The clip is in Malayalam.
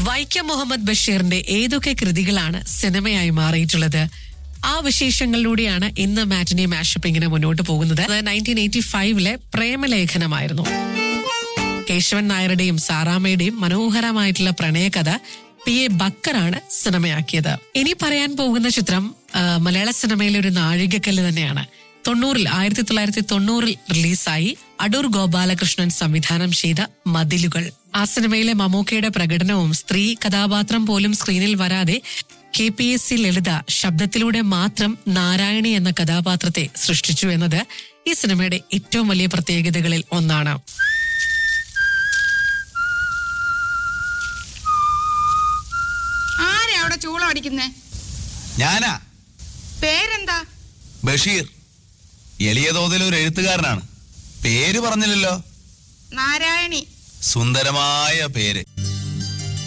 വൈക്കം മുഹമ്മദ് ബഷീറിന്റെ ഏതൊക്കെ കൃതികളാണ് സിനിമയായി മാറിയിട്ടുള്ളത് ആ വിശേഷങ്ങളിലൂടെയാണ് ഇന്ന് മാറ്റിനി മാഷപ്പ് ഇങ്ങനെ മുന്നോട്ട് പോകുന്നത് നയൻറ്റീൻ എയ്റ്റി ഫൈവിലെ പ്രേമലേഖനമായിരുന്നു കേശവൻ നായരുടെയും സാറാമ്മയുടെയും മനോഹരമായിട്ടുള്ള പ്രണയകഥ പി എ ബക്കറാണ് സിനിമയാക്കിയത് ഇനി പറയാൻ പോകുന്ന ചിത്രം ആ, മലയാള സിനിമയിലെ ഒരു നാഴികക്കല്ല് തന്നെയാണ് തൊണ്ണൂറിൽ ആയിരത്തി തൊള്ളായിരത്തി തൊണ്ണൂറിൽ റിലീസായി അടൂർ ഗോപാലകൃഷ്ണൻ സംവിധാനം ചെയ്ത മതിലുകൾ ആ സിനിമയിലെ മമ്മൂക്കയുടെ പ്രകടനവും സ്ത്രീ കഥാപാത്രം പോലും സ്ക്രീനിൽ വരാതെ K P S C Lalitha ശബ്ദത്തിലൂടെ മാത്രം നാരായണി എന്ന കഥാപാത്രത്തെ സൃഷ്ടിച്ചു എന്നത് ഈ സിനിമയുടെ ഏറ്റവും വലിയ പ്രത്യേകതകളിൽ ഒന്നാണ് ആരാ അവിടെ ചൂളം അടിക്കുന്നേ ഞാനാ പേരെന്താ ബഷീർ എളിയ തോതിൽ ഒരു എഴുത്തുകാരനാണ് പേര് പറഞ്ഞില്ലല്ലോ നാരായണി സുന്ദരമായ പേര്